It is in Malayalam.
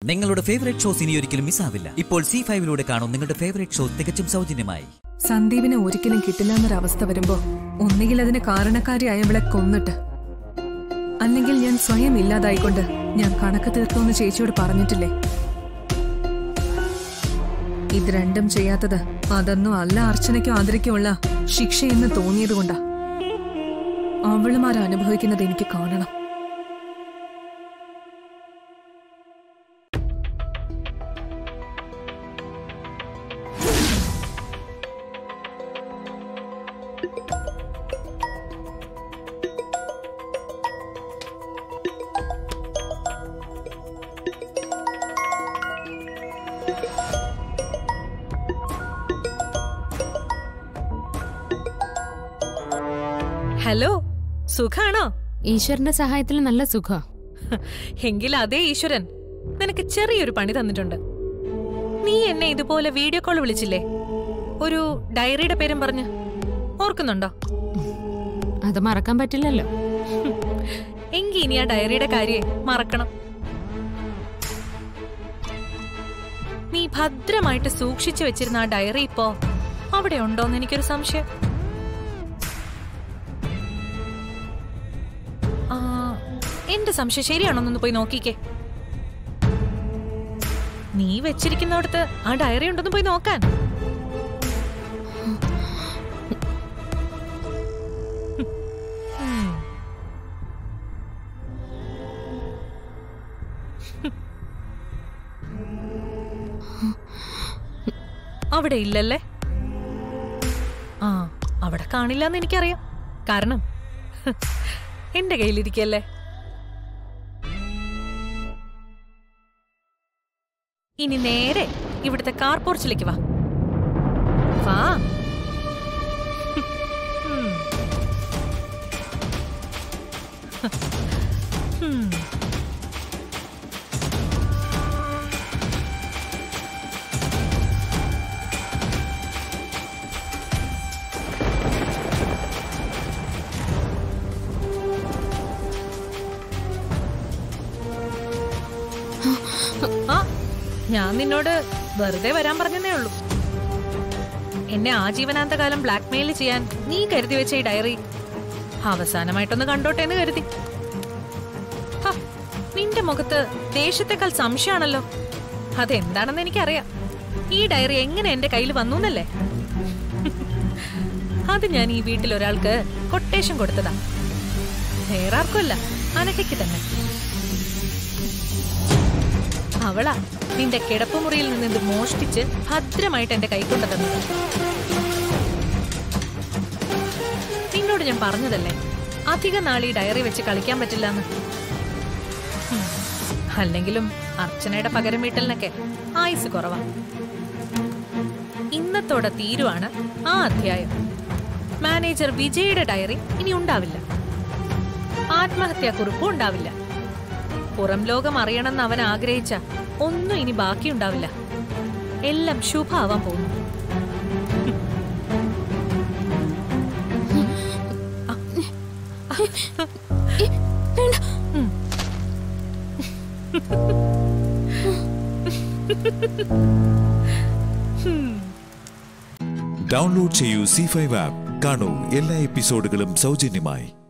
നിങ്ങളുടെ ഫേവറേറ്റ് ഷോസ് ഇനി ഒരിക്കലും മിസ്സാവില്ല ഇപ്പോൾ സി ഫൈവിലൂടെ കാണും നിങ്ങളുടെ ഫേവറേറ്റ് ഷോ തികച്ചും സൗജന്യമായി സന്ദീപിനെ ഒരിക്കലും കിട്ടില്ല എന്നൊരവസ്ഥ വരുമ്പോ ഒന്നുകിൽ അതിന് കാരണക്കാരിയായവളെ കൊന്നിട്ട് അല്ലെങ്കിൽ ഞാൻ സ്വയം ഇല്ലാതായിക്കൊണ്ട് ഞാൻ കണക്ക് തീർക്കുമെന്ന് ചേച്ചിയോട് പറഞ്ഞിട്ടില്ലേ ഇത് രണ്ടും ചെയ്യാത്തത് അതൊന്നും അല്ല അർച്ചനയ്ക്കോ ആദരയ്ക്കോ ഉള്ള ശിക്ഷയെന്ന് തോന്നിയതുകൊണ്ടാ അവളുമാർ അനുഭവിക്കുന്നത് എനിക്ക് കാണണം ഹലോ സുഖാണോ ഈശ്വരന്റെ സഹായത്തിൽ നല്ല സുഖ എങ്കിൽ അതേ ഈശ്വരൻ നിനക്ക് ചെറിയൊരു പണി തന്നിട്ടുണ്ട് നീ എന്നെ ഇതുപോലെ വീഡിയോ കോൾ വിളിച്ചില്ലേ ഒരു ഡയറിയുടെ പേരും പറഞ്ഞ് ഓർക്കുന്നുണ്ടോ അത് മറക്കാൻ പറ്റില്ലല്ലോ എങ്കി ഇനി ആ ഡയറിയുടെ കാര്യേ മറക്കണം നീ ഭദ്രമായിട്ട് സൂക്ഷിച്ചു വെച്ചിരുന്ന ആ ഡയറി ഇപ്പോ അവിടെ ഉണ്ടോന്ന് എനിക്കൊരു സംശയം ആ, എന്റെ സംശയം ശരിയാണോന്നൊന്ന് പോയി നോക്കിക്കേ നീ വെച്ചിരിക്കുന്നിടത്ത് ആ ഡയറി ഉണ്ടെന്ന് പോയി നോക്കാൻ ഉം. അവിടെ ഇല്ലല്ലേ ആ അവിടെ കാണില്ല എന്ന് എനിക്കറിയാം കാരണം എന്റെ കയ്യിലിരിക്കല്ലേ ഇനി നേരെ ഇവിടുത്തെ കാർ പോർച്ചിലേക്ക് വാ വാ ഉം. ഉം. ആ ഞാൻ നിന്നോട് വെറുതെ വരാൻ പറഞ്ഞതേ ഉള്ളൂ എന്നെ ആജീവനാന്തകാലം ബ്ലാക്ക്മെയിൽ ചെയ്യാൻ നീ കരുതി വെച്ച ഈ ഡയറി അവസാനമായിട്ടൊന്ന് കണ്ടോട്ടെ എന്ന് കരുതി ഹ, നിന്റെ മുഖത്ത് ദേഷ്യത്തെക്കാൾ സംശയമാണല്ലോ അതെന്താണെന്ന് എനിക്കറിയാം ഈ ഡയറി എങ്ങനെ എന്റെ കയ്യിൽ വന്നു എന്നല്ലേ അത് ഞാൻ ഈ വീട്ടിൽ ഒരാൾക്ക് കൊട്ടേഷൻ കൊടുത്തതാ വേറെ ആർക്കുമല്ല അനഘയ്ക്ക് തന്നെ അവളാ നിന്റെ കിടപ്പുമുറിയിൽ നിന്ന് ഇത് മോഷ്ടിച്ച് ഭദ്രമായിട്ട് എന്റെ കൈക്കൊണ്ട തന്നത് നിന്നോട് ഞാൻ പറഞ്ഞതല്ലേ അധിക നാൾ ഈ ഡയറി വെച്ച് കളിക്കാൻ പറ്റില്ലെന്ന് ഹും. അല്ലെങ്കിലും അർച്ചനയുടെ പകരം വീട്ടലിനൊക്കെ ആയുസ് കുറവാ ഇന്നത്തോടെ തീരുവാണ് ആ അധ്യായം മാനേജർ വിജയുടെ ഡയറി ഇനി ഉണ്ടാവില്ല ആത്മഹത്യാക്കുറിപ്പും ഉണ്ടാവില്ല പുറം ലോകം അറിയണമെന്ന് അവൻ ആഗ്രഹിച്ച ഒന്നും ഇനി ബാക്കിയുണ്ടാവില്ല എല്ലാം ശുഭാവാൻ പോകുന്നു ഡൗൺലോഡ് ചെയ്യൂ സി ഫൈവ് ആപ്പ് കാണൂ എല്ലാ എപ്പിസോഡുകളും സൗജന്യമായി